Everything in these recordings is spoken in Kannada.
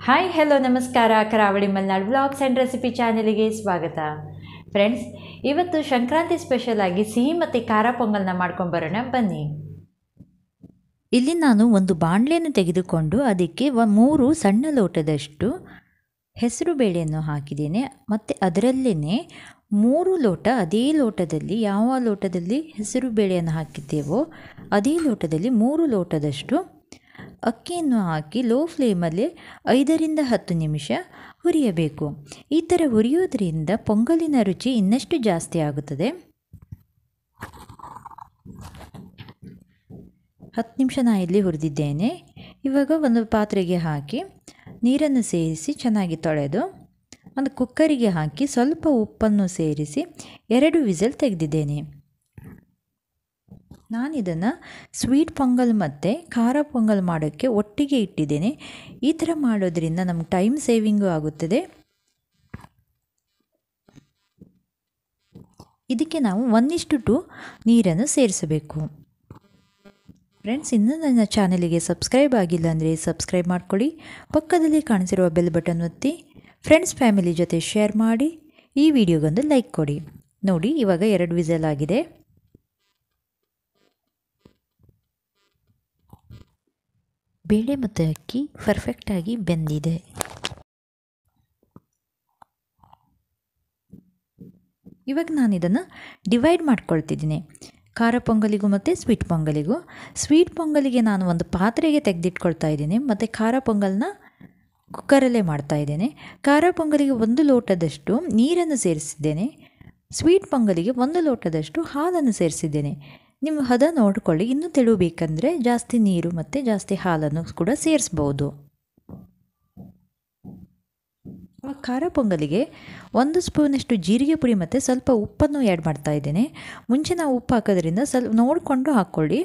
ಹಾಯ್ ಹಲೋ ನಮಸ್ಕಾರ Karavali Malnad blogs and recipe ಚಾನೆಲಿಗೆ ಸ್ವಾಗತ ಫ್ರೆಂಡ್ಸ್ ಇವತ್ತು ಸಂಕ್ರಾಂತಿ ಸ್ಪೆಷಲ್ ಆಗಿ ಸಿಹಿ ಮತ್ತು ಖಾರ ಪೊಂಗಲ್ನ ಮಾಡ್ಕೊಂಬರೋಣ ಬನ್ನಿ ಇಲ್ಲಿ ನಾನು ಒಂದು ಬಾಣಲೆಯನ್ನು ತೆಗೆದುಕೊಂಡು ಅದಕ್ಕೆ ಒ ಮೂರು ಸಣ್ಣ ಲೋಟದಷ್ಟು ಹೆಸರು ಬೇಳೆಯನ್ನು ಹಾಕಿದ್ದೇನೆ ಮತ್ತು ಅದರಲ್ಲೇ ಮೂರು ಲೋಟ ಅದೇ ಲೋಟದಲ್ಲಿ ಯಾವ ಲೋಟದಲ್ಲಿ ಹೆಸರು ಬೇಳೆಯನ್ನು ಹಾಕಿದ್ದೇವೋ ಅದೇ ಲೋಟದಲ್ಲಿ ಮೂರು ಲೋಟದಷ್ಟು ಅಕ್ಕಿಯನ್ನು ಹಾಕಿ ಲೋ ಫ್ಲೇಮಲ್ಲಿ ಐದರಿಂದ ಹತ್ತು ನಿಮಿಷ ಹುರಿಯಬೇಕು ಈ ಥರ ಹುರಿಯೋದ್ರಿಂದ ಪೊಂಗಲಿನ ರುಚಿ ಇನ್ನಷ್ಟು ಜಾಸ್ತಿ ಆಗುತ್ತದೆ ಹತ್ತು ನಿಮಿಷ ನಾನು ಇಲ್ಲಿ ಹುರಿದಿದ್ದೇನೆ ಇವಾಗ ಒಂದು ಪಾತ್ರೆಗೆ ಹಾಕಿ ನೀರನ್ನು ಸೇರಿಸಿ ಚೆನ್ನಾಗಿ ತೊಳೆದು ಒಂದು ಕುಕ್ಕರಿಗೆ ಹಾಕಿ ಸ್ವಲ್ಪ ಉಪ್ಪನ್ನು ಸೇರಿಸಿ ಎರಡು ವಿಸಲ್ ತೆಗೆದಿದ್ದೇನೆ ನಾನು ಇದನ್ನು ಸ್ವೀಟ್ ಪೊಂಗಲ್ ಮತ್ತು ಖಾರ ಪೊಂಗಲ್ ಮಾಡೋಕ್ಕೆ ಒಟ್ಟಿಗೆ ಇಟ್ಟಿದ್ದೇನೆ ಈ ಥರ ಮಾಡೋದ್ರಿಂದ ನಮ್ಗೆ ಟೈಮ್ ಸೇವಿಂಗು ಆಗುತ್ತದೆ ಇದಕ್ಕೆ ನಾವು ಒಂದಿಷ್ಟು ಟು ನೀರನ್ನು ಸೇರಿಸಬೇಕು ಫ್ರೆಂಡ್ಸ್ ಇನ್ನೂ ನನ್ನ ಚಾನಲಿಗೆ ಸಬ್ಸ್ಕ್ರೈಬ್ ಆಗಿಲ್ಲ ಅಂದರೆ ಸಬ್ಸ್ಕ್ರೈಬ್ ಮಾಡ್ಕೊಳ್ಳಿ ಪಕ್ಕದಲ್ಲಿ ಕಾಣಿಸಿರುವ ಬೆಲ್ ಬಟನ್ ಒತ್ತಿ ಫ್ರೆಂಡ್ಸ್ ಫ್ಯಾಮಿಲಿ ಜೊತೆ ಶೇರ್ ಮಾಡಿ ಈ ವಿಡಿಯೋಗೊಂದು ಲೈಕ್ ಕೊಡಿ ನೋಡಿ ಇವಾಗ ಎರಡು ವಿಸಲ್ ಆಗಿದೆ ಬೇಳೆ ಮತ್ತು ಅಕ್ಕಿ ಪರ್ಫೆಕ್ಟಾಗಿ ಬೆಂದಿದೆ ಇವಾಗ ನಾನು ಇದನ್ನು ಡಿವೈಡ್ ಮಾಡ್ಕೊಳ್ತಿದ್ದೀನಿ ಖಾರ ಪೊಂಗಲಿಗೂ ಮತ್ತು ಸ್ವೀಟ್ ಪೊಂಗಲಿಗೂ ಸ್ವೀಟ್ ಪೊಂಗಲಿಗೆ ನಾನು ಒಂದು ಪಾತ್ರೆಗೆ ತೆಗೆದಿಟ್ಕೊಳ್ತಾ ಇದ್ದೀನಿ ಮತ್ತು ಖಾರ ಪೊಂಗಲ್ನ ಕುಕ್ಕರಲ್ಲೇ ಮಾಡ್ತಾ ಇದ್ದೇನೆ ಖಾರ ಪೊಂಗಲಿಗೆ ಒಂದು ಲೋಟದಷ್ಟು ನೀರನ್ನು ಸೇರಿಸಿದ್ದೇನೆ ಸ್ವೀಟ್ ಪೊಂಗಲಿಗೆ ಒಂದು ಲೋಟದಷ್ಟು ಹಾಲನ್ನು ಸೇರಿಸಿದ್ದೇನೆ ನಿಮ್ಮ ಹದ ನೋಡಿಕೊಳ್ಳಿ ಇನ್ನೂ ತೆಳು ಬೇಕಂದರೆ ಜಾಸ್ತಿ ನೀರು ಮತ್ತು ಜಾಸ್ತಿ ಹಾಲನ್ನು ಕೂಡ ಸೇರಿಸ್ಬೋದು ಖಾರ ಪೊಂಗಲಿಗೆ ಒಂದು ಸ್ಪೂನಷ್ಟು ಜೀರಿಗೆ ಪುಡಿ ಮತ್ತು ಸ್ವಲ್ಪ ಉಪ್ಪನ್ನು ಆ್ಯಡ್ ಮಾಡ್ತಾ ಇದ್ದೇನೆ ಮುಂಚೆ ನಾವು ಉಪ್ಪು ಹಾಕೋದ್ರಿಂದ ಸ್ವಲ್ಪ ನೋಡಿಕೊಂಡು ಹಾಕ್ಕೊಳ್ಳಿ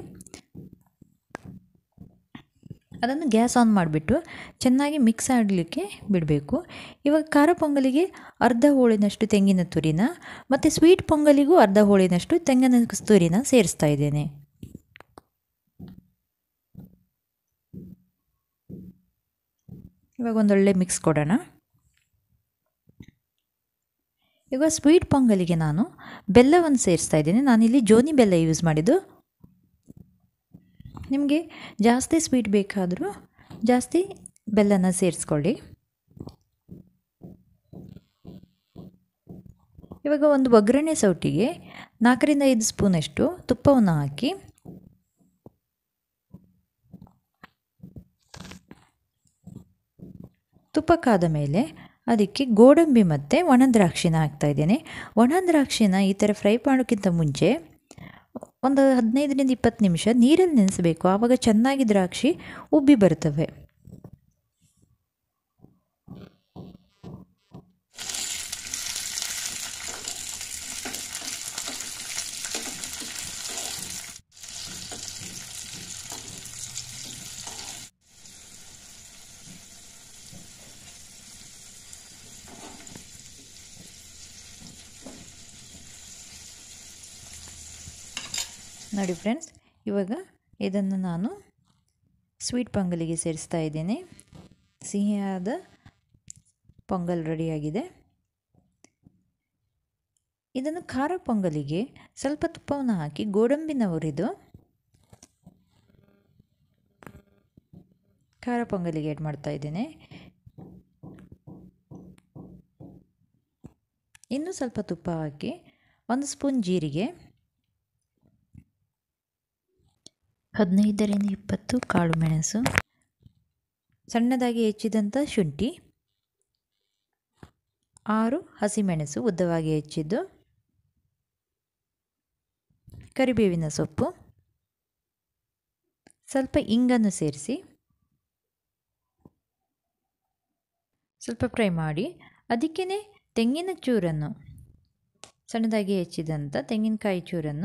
ಅದನ್ನು ಗ್ಯಾಸ್ ಆನ್ ಮಾಡಿಬಿಟ್ಟು ಚೆನ್ನಾಗಿ ಮಿಕ್ಸ್ ಆಗಲಿಕ್ಕೆ ಬಿಡಬೇಕು ಇವಾಗ ಖಾರ ಪೊಂಗಲಿಗೆ ಅರ್ಧ ಹೋಳಿನಷ್ಟು ತೆಂಗಿನ ತುರಿನ ಮತ್ತು ಸ್ವೀಟ್ ಪೊಂಗಲಿಗೂ ಅರ್ಧ ಹೋಳಿನಷ್ಟು ತೆಂಗಿನ ತುರಿನ ಸೇರಿಸ್ತಾ ಇದ್ದೇನೆ ಇವಾಗ ಒಂದೊಳ್ಳೆ ಮಿಕ್ಸ್ ಕೊಡೋಣ ಇವಾಗ ಸ್ವೀಟ್ ಪೊಂಗಲಿಗೆ ನಾನು ಬೆಲ್ಲವನ್ನು ಸೇರಿಸ್ತಾ ಇದ್ದೀನಿ ನಾನಿಲ್ಲಿ ಜೋನಿ ಬೆಲ್ಲ ಯೂಸ್ ಮಾಡಿದ್ದು ನಿಮಗೆ ಜಾಸ್ತಿ ಸ್ವೀಟ್ ಬೇಕಾದರೂ ಜಾಸ್ತಿ ಬೆಲ್ಲನ ಸೇರಿಸ್ಕೊಳ್ಳಿ ಇವಾಗ ಒಂದು ಒಗ್ಗರಣೆ ಸೌಟಿಗೆ ನಾಲ್ಕರಿಂದ ಐದು ಸ್ಪೂನಷ್ಟು ತುಪ್ಪವನ್ನು ಹಾಕಿ ತುಪ್ಪ ಕಾದ ಮೇಲೆ ಅದಕ್ಕೆ ಗೋಡಂಬಿ ಮತ್ತು ಒಣ ದ್ರಾಕ್ಷಿನ ಹಾಕ್ತಾಯಿದ್ದೇನೆ ಒಣ ದ್ರಾಕ್ಷಿನ ಈ ಥರ ಫ್ರೈ ಮಾಡೋಕ್ಕಿಂತ ಮುಂಚೆ ಒಂದು ಹದಿನೈದರಿಂದ ಇಪ್ಪತ್ತು ನಿಮಿಷ ನೀರಲ್ಲಿ ನೆನೆಸಬೇಕು ಆವಾಗ ಚೆನ್ನಾಗಿ ದ್ರಾಕ್ಷಿ ಉಬ್ಬಿ ಬರ್ತವೆ ನೋಡಿ ಫ್ರೆಂಡ್ಸ್ ಇವಾಗ ಇದನ್ನು ನಾನು ಸ್ವೀಟ್ ಪೊಂಗಲಿಗೆ ಸೇರಿಸ್ತಾ ಇದ್ದೇನೆ ಸಿಹಿಯಾದ ಪೊಂಗಲ್ ರೆಡಿಯಾಗಿದೆ ಇದನ್ನು ಖಾರ ಪೊಂಗಲಿಗೆ ಸ್ವಲ್ಪ ತುಪ್ಪವನ್ನು ಹಾಕಿ ಗೋಡಂಬಿನ ಹುರಿದು ಖಾರ ಪೊಂಗಲಿಗೆ ಆ್ಯಡ್ ಮಾಡ್ತಾ ಇದ್ದೇನೆ ಇನ್ನೂ ಸ್ವಲ್ಪ ತುಪ್ಪ ಹಾಕಿ ಒಂದು ಸ್ಪೂನ್ ಜೀರಿಗೆ ಹದಿನೈದರಿಂದ ಇಪ್ಪತ್ತು ಕಾಳು ಮೆಣಸು ಸಣ್ಣದಾಗಿ ಹೆಚ್ಚಿದಂಥ ಶುಂಠಿ ಆರು ಹಸಿಮೆಣಸು ಉದ್ದವಾಗಿ ಹೆಚ್ಚಿದ್ದು ಕರಿಬೇವಿನ ಸೊಪ್ಪು ಸ್ವಲ್ಪ ಇಂಗನ್ನು ಸೇರಿಸಿ ಸ್ವಲ್ಪ ಫ್ರೈ ಮಾಡಿ ಅದಕ್ಕೇ ತೆಂಗಿನ ಚೂರನ್ನು ಸಣ್ಣದಾಗಿ ಹೆಚ್ಚಿದಂಥ ತೆಂಗಿನಕಾಯಿ ಚೂರನ್ನು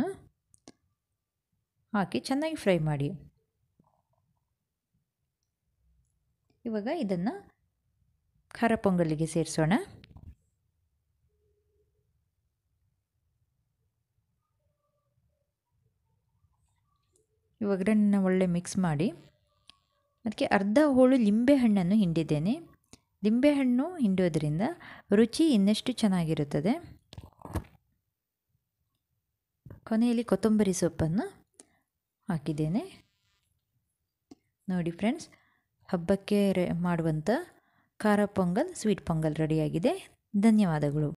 ಹಾಕಿ ಚೆನ್ನಾಗಿ ಫ್ರೈ ಮಾಡಿ ಇವಾಗ ಇದನ್ನು ಖಾರ ಪೊಂಗಲಿಗೆ ಸೇರಿಸೋಣ ಇವಾಗ ಒಳ್ಳೆ ಮಿಕ್ಸ್ ಮಾಡಿ ಅದಕ್ಕೆ ಅರ್ಧ ಹೋಳು ಲಿಂಬೆ ಹಣ್ಣನ್ನು ಹಿಂಡಿದ್ದೇನೆ ಲಿಂಬೆಹಣ್ಣು ಹಿಂಡೋದ್ರಿಂದ ರುಚಿ ಇನ್ನಷ್ಟು ಚೆನ್ನಾಗಿರುತ್ತದೆ ಕೊನೆಯಲ್ಲಿ ಕೊತ್ತಂಬರಿ ಸೊಪ್ಪನ್ನು ಹಾಕಿದ್ದೇನೆ ನೋಡಿ ಫ್ರೆಂಡ್ಸ್ ಹಬ್ಬಕ್ಕೆ ರೆ ಮಾಡುವಂಥ ಖಾರ ಪೊಂಗಲ್ ಸ್ವೀಟ್ ಪೊಂಗಲ್ ರೆಡಿಯಾಗಿದೆ ಧನ್ಯವಾದಗಳು